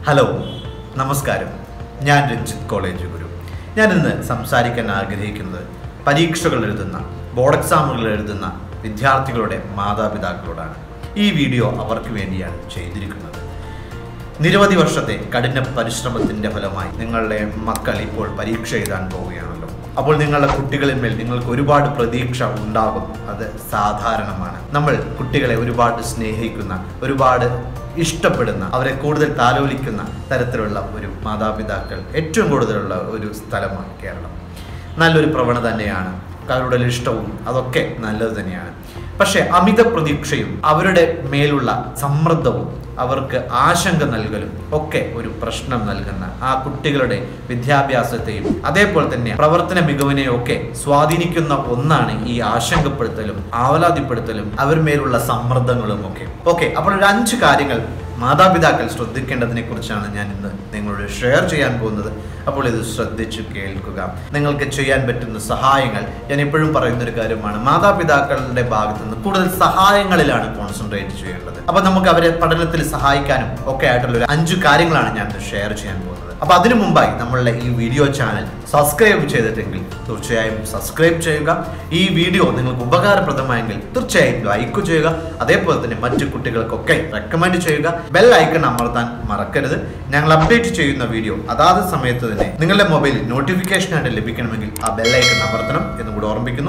Hello നമസ്കാരം ഞാൻ Ranjith college ഗുരു ഞാൻ ഇന്ന് സംസാരിക്കാൻ ആഗ്രഹിക്കുന്നത് പരീക്ഷകൾ എഴുതുന്ന ബോർഡ് എക്സാമുകൾ എഴുതുന്ന വിദ്യാർത്ഥികളുടെ മാതാപിതാക്കളോടാണ് ഈ വീഡിയോ അവർക്ക് വേണ്ടിയാണ് ചെയ്തിരിക്കുന്നത് നിരവധി വർഷത്തെ കഠിന പരിശ്രമത്തിന്റെ ഫലമായി നിങ്ങളുടെ മക്കൾ ഇപ്പോൾ പരീക്ഷ എഴുതാൻ പോവുകയാണല്ലോ അപ്പോൾ നിങ്ങളുടെ കുട്ടികളിന്മേൽ നിങ്ങൾക്ക് ഒരുപാട് പ്രതീക്ഷ ഉണ്ടാകും അത് സാധാരണമാണ് നമ്മൾ കുട്ടികളെ ഒരുപാട് സ്നേഹിക്കുന്ന ഒരുപാട് ഇഷ്ടപ്പെടുന്ന അവരെ കൂടുതൽ താലോലിക്കുന്ന തരത്തിലുള്ള ഒരു മാതാപിതാക്കൾ ഏറ്റവും കൂടുതലുള്ള ഒരു സ്ഥലമാണ് കേരളം നല്ലൊരു പ്രവണത തന്നെയാണ് അവരുടെ ഇഷ്ടവും അതൊക്കെ നല്ലത് തന്നെയാണ് പക്ഷെ അമിത പ്രതീക്ഷയും അവരുടെ മേലുള്ള സമ്മർദ്ദവും അവർക്ക് ആശങ്ക നൽകലും ഒക്കെ ഒരു പ്രശ്നം നൽകുന്ന ആ കുട്ടികളുടെ വിദ്യാഭ്യാസത്തെയും അതേപോലെ തന്നെ പ്രവർത്തന മികവിനെയും ഒക്കെ സ്വാധീനിക്കുന്ന ഒന്നാണ് ഈ ആശങ്കപ്പെടുത്തലും ആവലാതിപ്പെടുത്തലും അവർ മേലുള്ള സമ്മർദ്ദങ്ങളും ഒക്കെ ഓക്കെ അപ്പോൾ ഒരു അഞ്ച് കാര്യങ്ങൾ മാതാപിതാക്കൾ ശ്രദ്ധിക്കേണ്ടതിനെ കുറിച്ചാണ് ഞാൻ ഇന്ന് നിങ്ങളോട് ഷെയർ ചെയ്യാൻ പോകുന്നത് അപ്പോൾ ഇത് ശ്രദ്ധിച്ചു കേൾക്കുക നിങ്ങൾക്ക് ചെയ്യാൻ പറ്റുന്ന സഹായങ്ങൾ ഞാൻ എപ്പോഴും പറയുന്ന ഒരു കാര്യമാണ് മാതാപിതാക്കളുടെ ഭാഗത്ത് നിന്ന് കൂടുതൽ സഹായങ്ങളിലാണ് കോൺസെൻട്രേറ്റ് ചെയ്യേണ്ടത് അപ്പൊ നമുക്ക് അവരെ പഠനത്തിൽ സഹായിക്കാനും ഒക്കെ ആയിട്ടുള്ള ഒരു അഞ്ച് കാര്യങ്ങളാണ് ഞാൻ ഷെയർ ചെയ്യാൻ പോകുന്നത് അപ്പൊ അതിനു മുമ്പായി നമ്മളുടെ ഈ വീഡിയോ ചാനൽ സബ്സ്ക്രൈബ് ചെയ്തിട്ടെങ്കിൽ തീർച്ചയായും സബ്സ്ക്രൈബ് ചെയ്യുക ഈ വീഡിയോ നിങ്ങൾക്ക് ഉപകാരപ്രദമായെങ്കിൽ തീർച്ചയായും ലൈക്ക് ചെയ്യുക അതേപോലെ തന്നെ മറ്റു കുട്ടികൾക്കൊക്കെ റെക്കമെൻഡ് ചെയ്യുക ബെൽ ഐക്കൺ അമർത്താൻ മറക്കരുത് ഞങ്ങൾ അപ്ഡേറ്റ് ചെയ്യുന്ന വീഡിയോ അതാത് സമയത്ത് തന്നെ നിങ്ങളുടെ മൊബൈലിൽ നോട്ടിഫിക്കേഷൻ ആയിട്ട് ലഭിക്കണമെങ്കിൽ ആ ബെൽ ഐക്കൺ അമർത്തണം എന്ന് കൂടി ഓർമ്മിക്കുന്നു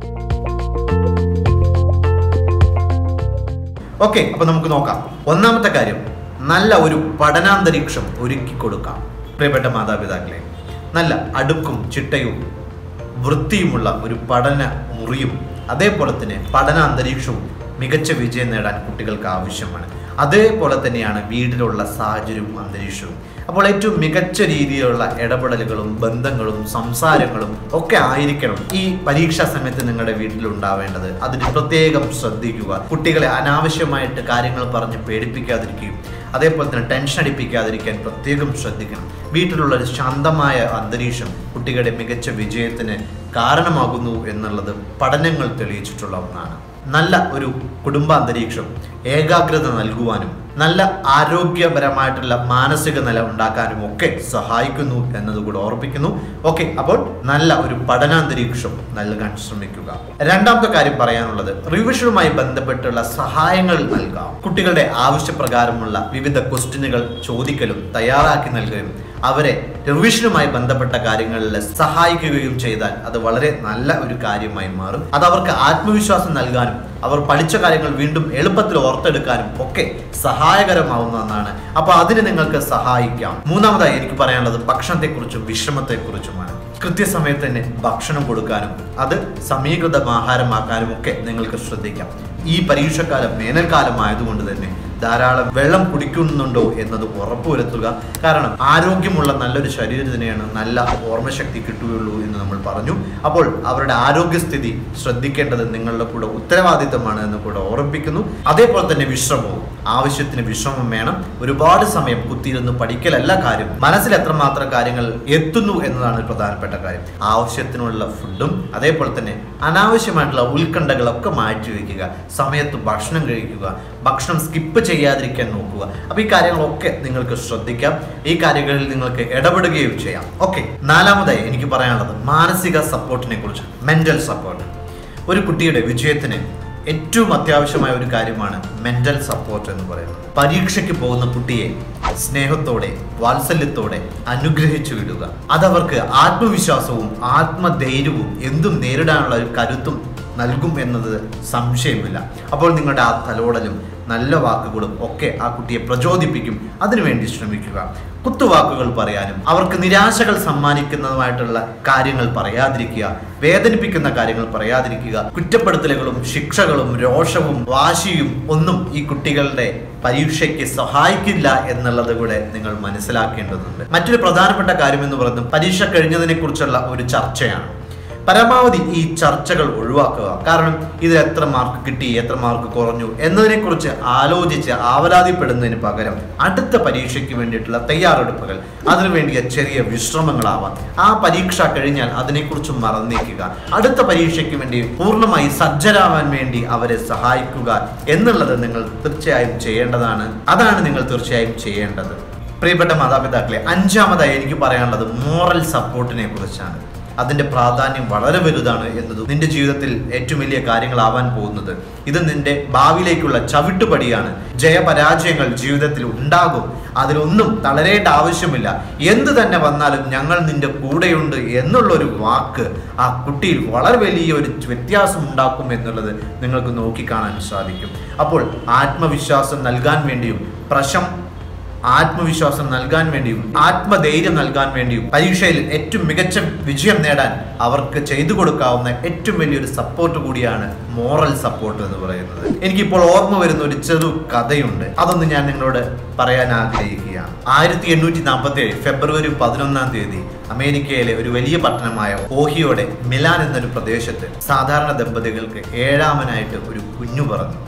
ഓക്കെ അപ്പൊ നമുക്ക് നോക്കാം ഒന്നാമത്തെ കാര്യം നല്ല ഒരു പഠനാന്തരീക്ഷം ഒരുക്കി കൊടുക്കാം പ്രിയപ്പെട്ട മാതാപിതാക്കളെ നല്ല അടുക്കും ചിട്ടയും വൃത്തിയുമുള്ള ഒരു പഠന മുറിയും അതേപോലെ തന്നെ പഠനാന്തരീക്ഷവും മികച്ച വിജയം നേടാൻ കുട്ടികൾക്ക് ആവശ്യമാണ് അതേപോലെ തന്നെയാണ് വീട്ടിലുള്ള സാഹചര്യവും അന്തരീക്ഷവും അപ്പോൾ ഏറ്റവും മികച്ച രീതിയിലുള്ള ഇടപെടലുകളും ബന്ധങ്ങളും സംസാരങ്ങളും ഒക്കെ ആയിരിക്കണം ഈ പരീക്ഷാ സമയത്ത് നിങ്ങളുടെ വീട്ടിൽ ഉണ്ടാവേണ്ടത് അതിന് പ്രത്യേകം ശ്രദ്ധിക്കുക കുട്ടികളെ അനാവശ്യമായിട്ട് കാര്യങ്ങൾ പറഞ്ഞ് പേടിപ്പിക്കാതിരിക്കുകയും അതേപോലെ തന്നെ ടെൻഷൻ അടിപ്പിക്കാതിരിക്കാൻ പ്രത്യേകം ശ്രദ്ധിക്കണം വീട്ടിലുള്ള ഒരു ശാന്തമായ അന്തരീക്ഷം കുട്ടികളുടെ മികച്ച വിജയത്തിന് കാരണമാകുന്നു എന്നുള്ളത് പഠനങ്ങൾ തെളിയിച്ചിട്ടുള്ള ഒന്നാണ് നല്ല ഒരു കുടുംബാന്തരീക്ഷം ഏകാഗ്രത നൽകുവാനും നല്ല ആരോഗ്യപരമായിട്ടുള്ള മാനസിക നില ഉണ്ടാക്കാനും ഒക്കെ സഹായിക്കുന്നു എന്നതുകൂടെ ഓർപ്പിക്കുന്നു ഓക്കെ അപ്പോൾ നല്ല ഒരു പഠനാന്തരീക്ഷം നൽകാൻ ശ്രമിക്കുക രണ്ടാമത്തെ കാര്യം പറയാനുള്ളത് റിവിഷനുമായി ബന്ധപ്പെട്ടുള്ള സഹായങ്ങൾ നൽകാം കുട്ടികളുടെ ആവശ്യപ്രകാരമുള്ള വിവിധ ക്വസ്റ്റ്യനുകൾ ചോദിക്കലും തയ്യാറാക്കി നൽകുകയും അവരെ റിവിഷനുമായി ബന്ധപ്പെട്ട കാര്യങ്ങളിൽ സഹായിക്കുകയും ചെയ്താൽ അത് വളരെ നല്ല ഒരു കാര്യമായി മാറും അത് അവർക്ക് ആത്മവിശ്വാസം നൽകാനും അവർ പഠിച്ച കാര്യങ്ങൾ വീണ്ടും എളുപ്പത്തിൽ ഓർത്തെടുക്കാനും ഒക്കെ സഹായകരമാവുന്നതാണ് അപ്പൊ അതിന് നിങ്ങൾക്ക് സഹായിക്കാം മൂന്നാമതായി എനിക്ക് പറയാനുള്ളത് ഭക്ഷണത്തെക്കുറിച്ചും വിശ്രമത്തെക്കുറിച്ചുമാണ് കൃത്യസമയത്ത് തന്നെ ഭക്ഷണം കൊടുക്കാനും അത് സമീകൃത ആഹാരമാക്കാനും ഒക്കെ നിങ്ങൾക്ക് ശ്രദ്ധിക്കാം ഈ പരീക്ഷക്കാലം വേനൽക്കാലം ആയതുകൊണ്ട് തന്നെ ധാരാളം വെള്ളം കുടിക്കുന്നുണ്ടോ എന്നത് ഉറപ്പുവരുത്തുക കാരണം ആരോഗ്യമുള്ള നല്ലൊരു ശരീരത്തിനെയാണ് നല്ല ഓർമ്മശക്തി കിട്ടുകയുള്ളൂ എന്ന് നമ്മൾ പറഞ്ഞു അപ്പോൾ അവരുടെ ആരോഗ്യസ്ഥിതി ശ്രദ്ധിക്കേണ്ടത് നിങ്ങളുടെ കൂടെ ഉത്തരവാദിത്തമാണ് എന്ന് കൂടെ ഓർമ്മിപ്പിക്കുന്നു അതേപോലെ തന്നെ വിശ്രമവും ആവശ്യത്തിന് വിശ്രമം വേണം ഒരുപാട് സമയം കുത്തിയിരുന്ന് പഠിക്കലല്ല കാര്യം മനസ്സിൽ എത്രമാത്രം കാര്യങ്ങൾ എത്തുന്നു എന്നതാണ് പ്രധാനപ്പെട്ട കാര്യം ആവശ്യത്തിനുള്ള ഫുഡും അതേപോലെ തന്നെ അനാവശ്യമായിട്ടുള്ള ഉത്കണ്ഠകളൊക്കെ മാറ്റി വയ്ക്കുക സമയത്ത് ഭക്ഷണം കഴിക്കുക ഭക്ഷണം സ്കിപ്പ് ചെയ്യാതിരിക്കാൻ നോക്കുക അപ്പോൾ ഈ കാര്യങ്ങളൊക്കെ നിങ്ങൾക്ക് ശ്രദ്ധിക്കാം ഈ കാര്യങ്ങളിൽ നിങ്ങൾക്ക് ഇടപെടുകയും ചെയ്യാം ഓക്കെ നാലാമതായി എനിക്ക് പറയാനുള്ളത് മാനസിക സപ്പോർട്ടിനെ കുറിച്ച് മെന്റൽ സപ്പോർട്ട് ഒരു കുട്ടിയുടെ വിജയത്തിന് ഏറ്റവും അത്യാവശ്യമായ ഒരു കാര്യമാണ് മെന്റൽ സപ്പോർട്ട് എന്ന് പറയുന്നത് പരീക്ഷയ്ക്ക് പോകുന്ന കുട്ടിയെ സ്നേഹത്തോടെ വാത്സല്യത്തോടെ അനുഗ്രഹിച്ചു വിടുക അതവർക്ക് ആത്മവിശ്വാസവും ആത്മധൈര്യവും എന്തും നേരിടാനുള്ള ഒരു കരുത്തും നൽകും എന്നത് സംശയമില്ല അപ്പോൾ നിങ്ങളുടെ ആ തലോടലും നല്ല വാക്കുകളും ഒക്കെ ആ കുട്ടിയെ പ്രചോദിപ്പിക്കും അതിനുവേണ്ടി ശ്രമിക്കുക കുത്തുവാക്കുകൾ പറയാനും അവർക്ക് നിരാശകൾ സമ്മാനിക്കുന്നതുമായിട്ടുള്ള കാര്യങ്ങൾ പറയാതിരിക്കുക വേദനിപ്പിക്കുന്ന കാര്യങ്ങൾ പറയാതിരിക്കുക കുറ്റപ്പെടുത്തലുകളും ശിക്ഷകളും രോഷവും വാശിയും ഒന്നും ഈ കുട്ടികളുടെ പരീക്ഷയ്ക്ക് സഹായിക്കില്ല എന്നുള്ളത് കൂടെ നിങ്ങൾ മനസ്സിലാക്കേണ്ടതുണ്ട് മറ്റൊരു പ്രധാനപ്പെട്ട കാര്യം എന്ന് പറയുന്നത് പരീക്ഷ കഴിഞ്ഞതിനെ കുറിച്ചുള്ള ഒരു ചർച്ചയാണ് പരമാവധി ഈ ചർച്ചകൾ ഒഴിവാക്കുക കാരണം ഇത് എത്ര മാർക്ക് കിട്ടി എത്ര മാർക്ക് കുറഞ്ഞു എന്നതിനെക്കുറിച്ച് ആലോചിച്ച് ആവലാതിപ്പെടുന്നതിന് പകരം അടുത്ത പരീക്ഷയ്ക്ക് വേണ്ടിയിട്ടുള്ള തയ്യാറെടുപ്പുകൾ അതിനു വേണ്ടിയ ചെറിയ വിശ്രമങ്ങളാവാം ആ പരീക്ഷ കഴിഞ്ഞാൽ അതിനെക്കുറിച്ച് മറന്നേക്കുക അടുത്ത പരീക്ഷയ്ക്ക് വേണ്ടി പൂർണ്ണമായി സജ്ജരാവാൻ വേണ്ടി അവരെ സഹായിക്കുക എന്നുള്ളത് നിങ്ങൾ തീർച്ചയായും ചെയ്യേണ്ടതാണ് അതാണ് നിങ്ങൾ തീർച്ചയായും ചെയ്യേണ്ടത് പ്രിയപ്പെട്ട മാതാപിതാക്കളെ അഞ്ചാമതായി എനിക്ക് പറയാനുള്ളത് മോറൽ സപ്പോർട്ടിനെ കുറിച്ചാണ് അതിന്റെ പ്രാധാന്യം വളരെ വലുതാണ് എന്നത് നിന്റെ ജീവിതത്തിൽ ഏറ്റവും വലിയ കാര്യങ്ങളാവാൻ പോകുന്നത് ഇത് നിന്റെ ഭാവിയിലേക്കുള്ള ചവിട്ടുപടിയാണ് ജയപരാജയങ്ങൾ ജീവിതത്തിൽ ഉണ്ടാകും അതിലൊന്നും തളരേണ്ട ആവശ്യമില്ല എന്ത് തന്നെ വന്നാലും ഞങ്ങൾ നിന്റെ കൂടെയുണ്ട് എന്നുള്ളൊരു വാക്ക് ആ കുട്ടിയിൽ വളരെ വലിയ ഒരു വ്യത്യാസം ഉണ്ടാക്കും എന്നുള്ളത് നിങ്ങൾക്ക് നോക്കിക്കാണാൻ സാധിക്കും അപ്പോൾ ആത്മവിശ്വാസം നൽകാൻ വേണ്ടിയും പ്രശം ആത്മവിശ്വാസം നൽകാൻ വേണ്ടിയും ആത്മധൈര്യം നൽകാൻ വേണ്ടിയും പരീക്ഷയിൽ ഏറ്റവും മികച്ച വിജയം നേടാൻ അവർക്ക് ചെയ്തു കൊടുക്കാവുന്ന ഏറ്റവും വലിയൊരു സപ്പോർട്ട് കൂടിയാണ് മോറൽ സപ്പോർട്ട് എന്ന് പറയുന്നത് എനിക്കിപ്പോൾ ഓർമ്മ വരുന്ന ഒരു ചെറു കഥയുണ്ട് അതൊന്ന് ഞാൻ നിങ്ങളോട് പറയാൻ ആഗ്രഹിക്കുകയാണ് ആയിരത്തി എണ്ണൂറ്റി നാൽപ്പത്തി ഏഴ് ഫെബ്രുവരി പതിനൊന്നാം തീയതി അമേരിക്കയിലെ ഒരു വലിയ പട്ടണമായ ഓഹിയോടെ മിലാൻ എന്നൊരു പ്രദേശത്ത് സാധാരണ ദമ്പതികൾക്ക് ഏഴാമനായിട്ട് ഒരു കുഞ്ഞു പറഞ്ഞു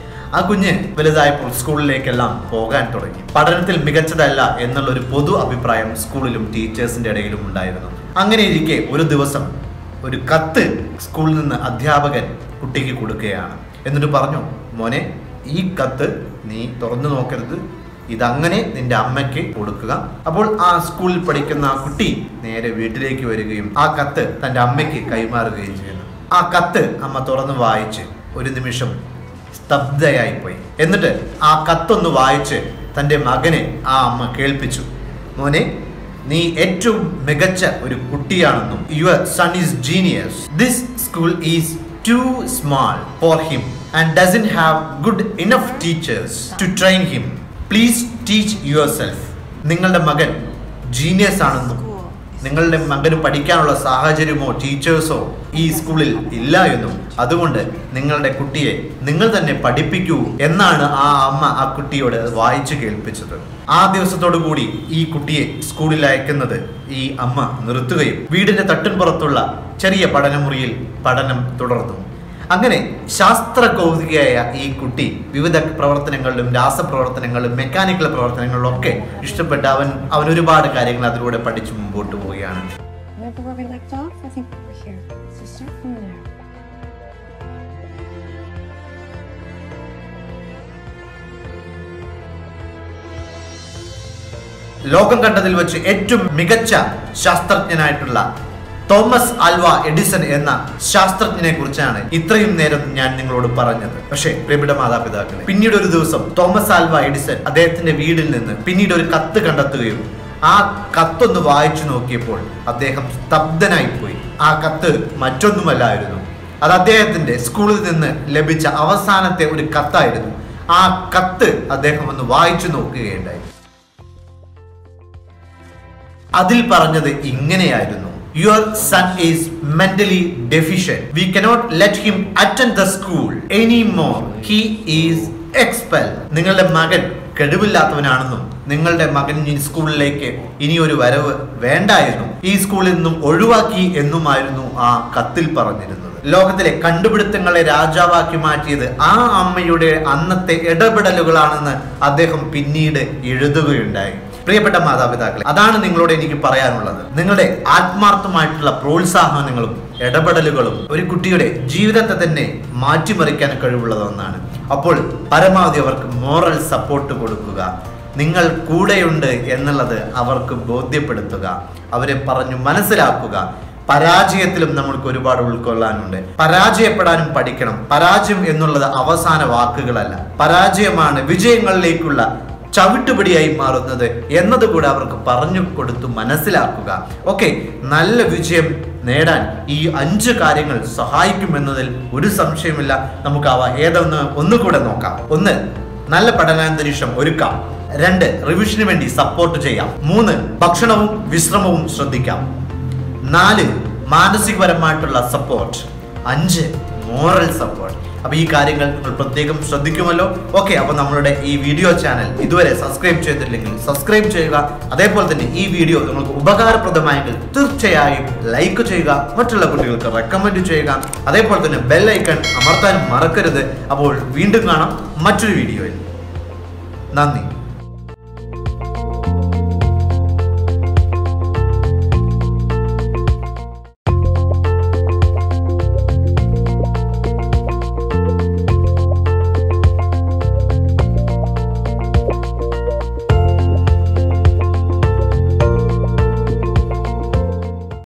ആ കുഞ്ഞ് വലുതായപ്പോൾ സ്കൂളിലേക്കെല്ലാം പോകാൻ തുടങ്ങി പഠനത്തിൽ മികച്ചതല്ല എന്നുള്ള ഒരു പൊതു അഭിപ്രായം സ്കൂളിലും ടീച്ചേഴ്സിന്റെ ഇടയിലും ഉണ്ടായിരുന്നു അങ്ങനെ ഇരിക്കെ ഒരു ദിവസം ഒരു കത്ത് സ്കൂളിൽ നിന്ന് അധ്യാപകൻ കുട്ടിക്ക് കൊടുക്കുകയാണ് എന്നിട്ട് പറഞ്ഞു മോനെ ഈ കത്ത് നീ തുറന്നു നോക്കരുത് ഇതങ്ങനെ നിന്റെ അമ്മയ്ക്ക് കൊടുക്കുക അപ്പോൾ ആ സ്കൂളിൽ പഠിക്കുന്ന ആ കുട്ടി നേരെ വീട്ടിലേക്ക് വരികയും ആ കത്ത് തന്റെ അമ്മയ്ക്ക് കൈമാറുകയും ചെയ്യുന്നു ആ കത്ത് അമ്മ തുറന്ന് വായിച്ച് ഒരു നിമിഷം സ്തബ്ധയായിപ്പോയി എന്നിട്ട് ആ കത്തൊന്ന് വായിച്ച് തൻ്റെ മകനെ ആ അമ്മ കേൾപ്പിച്ചു മോനെ നീ ഏറ്റവും മികച്ച ഒരു കുട്ടിയാണെന്നും your son is genius this school is too small for him and doesn't have good enough teachers to train him please teach yourself നിങ്ങളുടെ മകൻ ജീനിയസ് ആണെന്നും നിങ്ങളുടെ മകന് പഠിക്കാനുള്ള സാഹചര്യമോ ടീച്ചേഴ്സോ ഈ സ്കൂളിൽ ഇല്ല എന്നും അതുകൊണ്ട് നിങ്ങളുടെ കുട്ടിയെ നിങ്ങൾ തന്നെ പഠിപ്പിക്കൂ എന്നാണ് ആ അമ്മ ആ കുട്ടിയോട് വായിച്ചു കേൾപ്പിച്ചത് ആ ദിവസത്തോടു കൂടി ഈ കുട്ടിയെ സ്കൂളിൽ അയക്കുന്നത് ഈ അമ്മ നിർത്തുകയും വീടിന്റെ തട്ടിൻപുറത്തുള്ള ചെറിയ പഠനമുറിയിൽ പഠനം തുടർന്നു അങ്ങനെ ശാസ്ത്ര കൗതുകയായ ഈ കുട്ടി വിവിധ പ്രവർത്തനങ്ങളിലും രാസപ്രവർത്തനങ്ങളിലും മെക്കാനിക്കൽ പ്രവർത്തനങ്ങളിലും ഒക്കെ ഇഷ്ടപ്പെട്ട് അവൻ അവൻ ഒരുപാട് കാര്യങ്ങൾ അതിലൂടെ പഠിച്ചു മുമ്പോട്ട് പോവുകയാണ് Remember where we left off? I think we were here. So start from there. ലോകം കണ്ടതിൽ വെച്ച് ഏറ്റവും മികച്ച ശാസ്ത്രജ്ഞനായിട്ടുള്ള തോമസ് ആൽവ എഡിസൺ എന്ന ശാസ്ത്രജ്ഞനെ കുറിച്ചാണ് ഇത്രയും നേരം ഞാൻ നിങ്ങളോട് പറഞ്ഞത് പക്ഷേ പ്രിയപ്പെട്ട മാതാപിതാക്കളെ പിന്നീട് ഒരു ദിവസം തോമസ് ആൽവ എഡിസൺ അദ്ദേഹത്തിന്റെ വീടിൽ നിന്ന് പിന്നീട് ഒരു കത്ത് കണ്ടെത്തുകയും ആ കത്തൊന്ന് വായിച്ചു നോക്കിയപ്പോൾ അദ്ദേഹം സ്തബ്ധനായി പോയി ആ കത്ത് മറ്റൊന്നുമല്ലായിരുന്നു അത് അദ്ദേഹത്തിന്റെ സ്കൂളിൽ നിന്ന് ലഭിച്ച അവസാനത്തെ ഒരു കത്തായിരുന്നു ആ കത്ത് അദ്ദേഹം ഒന്ന് വായിച്ചു നോക്കുകയുണ്ടായി അതിൽ പറഞ്ഞത് ഇങ്ങനെയായിരുന്നു your son is mentally deficient we cannot let him attend the school any more he is expel നിങ്ങളുടെ മകൻ കഴിവില്ലാത്തവനാണെന്നും നിങ്ങളുടെ മകൻ ഈ സ്കൂളിലേക്ക് ഇനി ഒരു വരവ് വേണ്ട എന്നും ഈ സ്കൂളിൽ നിന്നും ഒഴിവാക്കി എന്നുമായിരുന്നു ആ കത്തിൽ പറഞ്ഞിരുന്നത് ലോകത്തിലെ കണ്ടുപിടുത്തങ്ങളെ രാജാവാക്കി മാറ്റിയത് ആ അമ്മയുടെ അന്നത്തെ ഇടപെടലുകളാണെന്ന് അദ്ദേഹം പിന്നീട് എഴുതുകയുണ്ടായി പ്രിയപ്പെട്ട മാതാപിതാക്കളെ അതാണ് നിങ്ങളോട് എനിക്ക് പറയാനുള്ളത് നിങ്ങളുടെ ആത്മാർത്ഥമായിട്ടുള്ള പ്രോത്സാഹനങ്ങളും ഇടപെടലുകളും ഒരു കുട്ടിയുടെ ജീവിതത്തെ തന്നെ മാറ്റിമറിക്കാൻ കഴിവുള്ളത് ഒന്നാണ് അപ്പോൾ പരമാവധി അവർക്ക് മോറൽ സപ്പോർട്ട് കൊടുക്കുക നിങ്ങൾ കൂടെയുണ്ട് എന്നുള്ളത് അവർക്ക് ബോധ്യപ്പെടുത്തുക അവരെ പറഞ്ഞു മനസ്സിലാക്കുക പരാജയത്തിലും നമ്മൾക്ക് ഒരുപാട് ഉൾക്കൊള്ളാനുണ്ട് പരാജയപ്പെടാനും പഠിക്കണം പരാജയം എന്നുള്ളത് അവസാന വാക്കുകളല്ല പരാജയമാണ് വിജയങ്ങളിലേക്കുള്ള ചവിട്ടുപിടിയായി മാറുന്നത് എന്നതുകൂടെ അവർക്ക് പറഞ്ഞു കൊടുത്തു മനസ്സിലാക്കുക ഓക്കെ നല്ല വിജയം നേടാൻ ഈ അഞ്ച് കാര്യങ്ങൾ സഹായിക്കുമെന്നതിൽ ഒരു സംശയമില്ല നമുക്ക് അവ ഏതൊന്ന് ഒന്നുകൂടെ നോക്കാം ഒന്ന് നല്ല പഠനാന്തരീക്ഷം ഒരുക്കാം രണ്ട് റിവിഷന് വേണ്ടി സപ്പോർട്ട് ചെയ്യാം മൂന്ന് ഭക്ഷണവും വിശ്രമവും ശ്രദ്ധിക്കാം നാല് മാനസികപരമായിട്ടുള്ള സപ്പോർട്ട് അഞ്ച് മോറൽ സപ്പോർട്ട് അപ്പൊ ഈ കാര്യങ്ങൾ നിങ്ങൾ പ്രത്യേകം ശ്രദ്ധിക്കുമല്ലോ ഓക്കെ അപ്പൊ നമ്മളുടെ ഈ വീഡിയോ ചാനൽ ഇതുവരെ സബ്സ്ക്രൈബ് ചെയ്തിട്ടില്ലെങ്കിൽ സബ്സ്ക്രൈബ് ചെയ്യുക അതേപോലെ തന്നെ ഈ വീഡിയോ നിങ്ങൾക്ക് ഉപകാരപ്രദമായെങ്കിൽ തീർച്ചയായും ലൈക്ക് ചെയ്യുക മറ്റുള്ള കുട്ടികൾക്ക് റെക്കമെൻഡ് ചെയ്യുക അതേപോലെ തന്നെ ബെൽ ഐക്കൺ അമർത്താനും മറക്കരുത് അപ്പോൾ വീണ്ടും കാണാം മറ്റൊരു വീഡിയോയിൽ നന്ദി